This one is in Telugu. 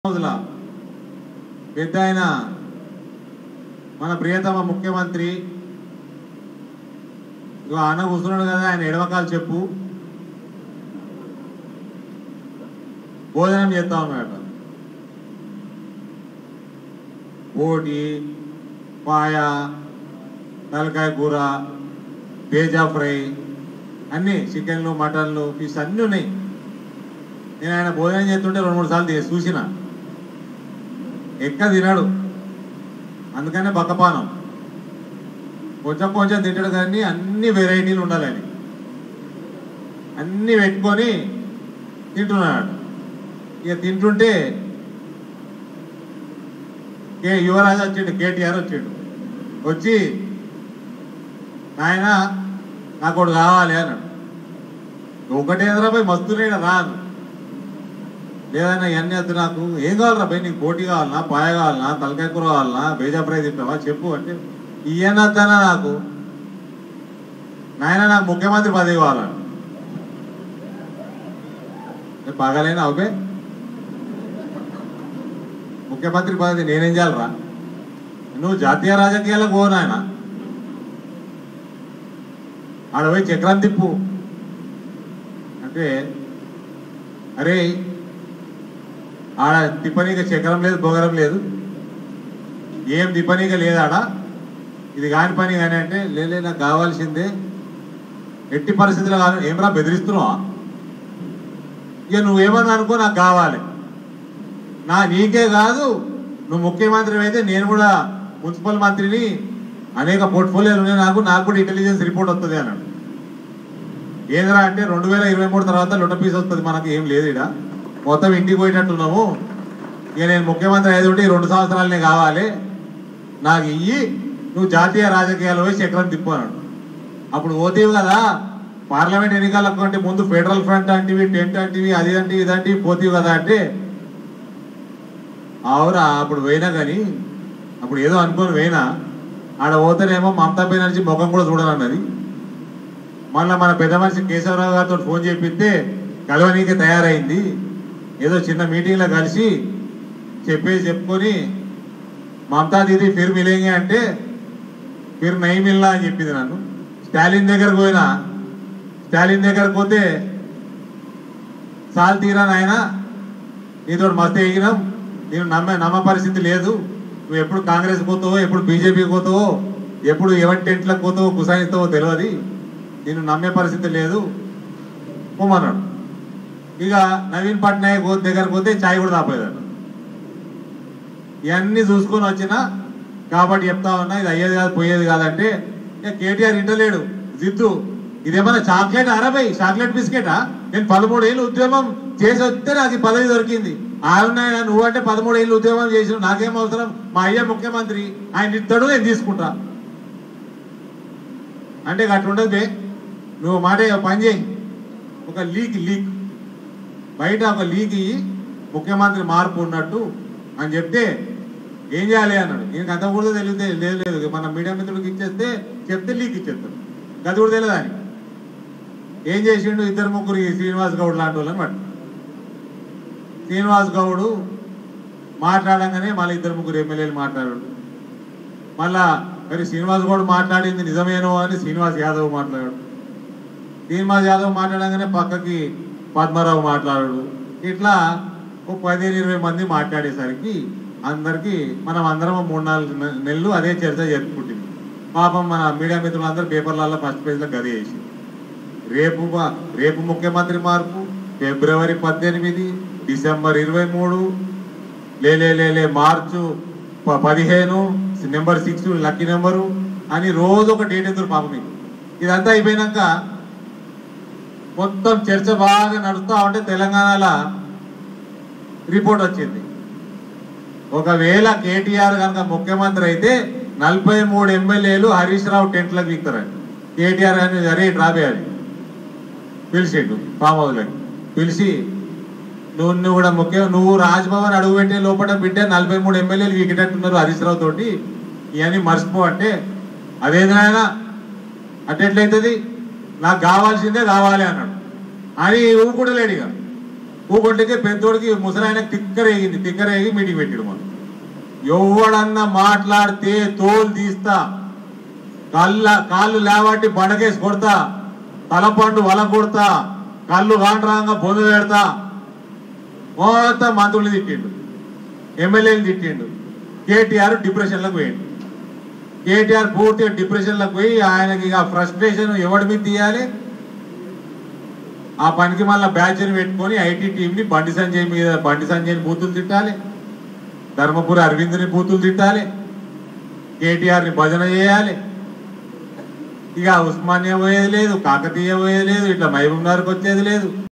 రోజుల పెద్ద ఆయన మన ప్రియతమ ముఖ్యమంత్రి ఇగో ఆయన కూర్చున్నాడు కదా ఆయన ఎడమకాలు చెప్పు భోజనం చేస్తా ఉన్నాడు బోటి పాయ తలకాయ కూర పేజా ఫ్రై అన్నీ చికెన్లు మటన్లు ఫిష్ అన్నీ ఉన్నాయి నేను ఆయన భోజనం చేస్తుంటే రెండు మూడు సార్లు తీసి చూసిన ఎక్క తినడు అందుకనే బక్కపానం కొంచెం కొంచెం తింటాడు కానీ అన్ని వెరైటీలు ఉండాలని అన్నీ పెట్టుకొని తింటున్నాడు ఇక తింటుంటే కే యువరాజు వచ్చిండు కేటీఆర్ వచ్చిండు వచ్చి ఆయన నాకు ఒకటి కావాలి అన్నాడు ఒకటే పోయి మస్తున్నాడు రాను లేదన్నా ఇవన్నీ వద్దు నాకు ఏం కావాలరా భయ్ నీకు పోటీ కావాలనా పాయ కావాలనా తలకాయ కూర కావాలనా బేజా ఫ్రై తింటావా చెప్పు అంటే ఇయ్యనొద్దనా నాకు నాయన నాకు ముఖ్యమంత్రి పదవి కావాలని నేను పగలేనా అవే ముఖ్యమంత్రి పదవి నేనేం చేయాలరా నువ్వు జాతీయ రాజకీయాలకు పో నాయన ఆడ పోయి చక్రం తిప్పు అంటే అరే ఆడ తిప్పనీక చక్రం లేదు బొగరం లేదు ఏం తిప్పనీక లేదు ఆడ ఇది కాని పని కానీ అంటే లేలే నాకు కావాల్సిందే ఎట్టి పరిస్థితుల్లో కాదు ఏమరా బెదిరిస్తున్నావా ఇక నువ్వేమన్నా అనుకో నాకు కావాలి నా నీకే కాదు నువ్వు ముఖ్యమంత్రి అయితే నేను కూడా మున్సిపల్ మంత్రిని అనేక పోర్ట్ఫోలియోలు ఉన్నాయి నాకు నాకు కూడా ఇంటెలిజెన్స్ రిపోర్ట్ వస్తుంది అన్నాడు ఏందిరా అంటే రెండు వేల ఇరవై మూడు తర్వాత లొట్ట పీస్ వస్తుంది మనకి ఏం లేదు ఇడ మొత్తం ఇంటికి పోయేటట్టున్నాము ఇక నేను ముఖ్యమంత్రి అయితే ఉంటే ఈ రెండు సంవత్సరాలనే కావాలి నాకు ఇయ్యి నువ్వు జాతీయ రాజకీయాలు పోయి చక్రం తిప్పు అన్నాడు అప్పుడు పోతేవి కదా పార్లమెంట్ ఎన్నికలకు కంటే ముందు ఫెడరల్ ఫ్రంట్ అంటివి టెంట్ అంటివి అది అంటే ఇదంటివి పోతీవి కదా అంటే అవురా అప్పుడు పోయినా కానీ అప్పుడు ఏదో అనుకొని పోయినా ఆడ పోతేనేమో మమతా బెనర్జీ ముఖం కూడా చూడనన్నది మళ్ళీ మన పెద్ద మనిషి కేశవరావు గారితో ఫోన్ చేపిస్తే కలవనీకి తయారైంది ఏదో చిన్న మీటింగ్లో కలిసి చెప్పేసి చెప్పుకొని మమతా దీది ఫిర్ మిలేంగే అంటే ఫిర్ నై మిల్లా అని చెప్పింది నన్ను స్టాలిన్ దగ్గరకు పోయినా స్టాలిన్ దగ్గరకు పోతే సాల్ తీరా నాయన నీతో మస్తు ఎగినాం నేను నమ్మే నమ్మ పరిస్థితి లేదు నువ్వు ఎప్పుడు కాంగ్రెస్ పోతావో ఎప్పుడు బీజేపీ పోతావో ఎప్పుడు ఎవరి టెంట్లకు పోతావో కుసాయిస్తావో తెలియదు నేను నమ్మే పరిస్థితి లేదు పోమన్నాడు ఇక నవీన్ పట్నాయక్ పో- దగ్గరకు పోతే చాయ్ కూడా తాపేదాడు ఇవన్నీ చూసుకొని వచ్చిన కాబట్టి చెప్తా ఉన్నా ఇది అయ్యేది కాదు పోయేది కాదంటే ఇక కేటీఆర్ ఇంటలేడు జిద్దు ఇదేమన్నా చాక్లెట్ అరబై చాక్లెట్ బిస్కెటా నేను పదమూడు ఏళ్ళు ఉద్యమం చేసి వస్తే నాకు ఈ పదవి దొరికింది ఆయన నువ్వు అంటే పదమూడు ఏళ్ళు ఉద్యమం చేసిన నాకేం అవసరం మా అయ్య ముఖ్యమంత్రి ఆయన ఇస్తాడు నేను తీసుకుంటా అంటే ఇక అట్లా ఉండదు బే నువ్వు మాట ఇక పని చేయి ఒక లీక్ లీక్ బయట ఒక లీక్ ఇయ్యి ముఖ్యమంత్రి మార్పు ఉన్నట్టు అని చెప్తే ఏం చేయాలి అన్నాడు ఈయనకి అంత కూడా తెలియదు లేదు లేదు మన మీడియా మిత్రుడికి ఇచ్చేస్తే చెప్తే లీక్ ఇచ్చేస్తాడు గది కూడా తెలియదు అని ఏం చేసిండు ఇద్దరు ముగ్గురు ఈ శ్రీనివాస్ గౌడ్ లాంటి వాళ్ళని పట్టు శ్రీనివాస్ గౌడు మాట్లాడంగానే మళ్ళీ ఇద్దరు ముగ్గురు ఎమ్మెల్యేలు మాట్లాడాడు మళ్ళా మరి శ్రీనివాస్ గౌడ్ మాట్లాడింది నిజమేనో అని శ్రీనివాస్ యాదవ్ మాట్లాడాడు శ్రీనివాస్ యాదవ్ మాట్లాడంగానే పక్కకి పద్మారావు మాట్లాడాడు ఇట్లా ఒక పదిహేను ఇరవై మంది మాట్లాడేసరికి అందరికి మనం అందరం మూడు నాలుగు నె- నెలలు అదే చర్చ జరుపుకుంటుంది పాపం మన మీడియా మిత్రులందరూ పేపర్లలో ఫస్ట్ పేజ్లో గది వేసి రేపు మా- రేపు ముఖ్యమంత్రి మార్పు ఫిబ్రవరి పద్దెనిమిది డిసెంబర్ ఇరవై మూడు లేలే లేలే మార్చు ప- పదిహేను నెంబర్ సిక్స్ లక్కీ నెంబరు అని రోజు ఒక డేట్ ఎదురు పాపం మీకు ఇదంతా అయిపోయినాక మొత్తం చర్చ బాగా నడుస్తూ ఉంటే తెలంగాణలో రిపోర్ట్ వచ్చింది ఒకవేళ కేటీఆర్ కనుక ముఖ్యమంత్రి అయితే నలభై మూడు ఎమ్మెల్యేలు హరీష్ రావు టెంట్లకు దిగుతారండి కేటీఆర్ అని అరే రాబే అని పిలిచిండు ఫామ్ హౌస్లోకి పిలిచి నువ్వు నువ్వు కూడా ముఖ్యం నువ్వు రాజ్భవన్ అడుగు పెట్టే లోపల బిడ్డ నలభై మూడు ఎమ్మెల్యేలు వీకెటట్టున్నారు హరీష్ రావు తోటి ఇవన్నీ మర్చిపో అంటే అదేంది నాయన అట్టెట్లయితుంది నాకు కావాల్సిందే కావాలి అన్నాడు అని ఊపుకుంటలేడు ఇక ఊకొంటికే పెద్దోడికి ముసలాయనకి తిక్కరేగింది తిక్కరేగి మీటింగ్ పెట్టాడు మనం ఎవడన్నా మాట్లాడితే తోలు తీస్తా కళ్ళ కాళ్ళు లేవట్టి బండకేసి కొడతా తలపండు వల కొడతా కళ్ళు కాండ్రాంగా పొందు పెడతా మొత్తం మంత్రులు తిట్టిండు ఎమ్మెల్యేలు తిట్టిండు కేటీఆర్ డిప్రెషన్లకు పోయిండు కేటీఆర్ పూర్తిగా డిప్రెషన్లకు పోయి ఆయనకి ఇక ఫ్రస్ట్రేషన్ ఎవడి మీద తీయాలి ఆ పనికి మళ్ళీ బ్యాచ్ని పెట్టుకొని ఐటీ టీంని బండి సంజయ్ మీద బండి సంజయ్ని బూతులు తిట్టాలి ధర్మపురి అరవింద్ని బూతులు తిట్టాలి కేటీఆర్ని భజన చేయాలి ఇక ఉస్మానియా పోయేది లేదు కాకతీయ పోయేది లేదు ఇట్లా మహబూబ్ నగర్కి వచ్చేది లేదు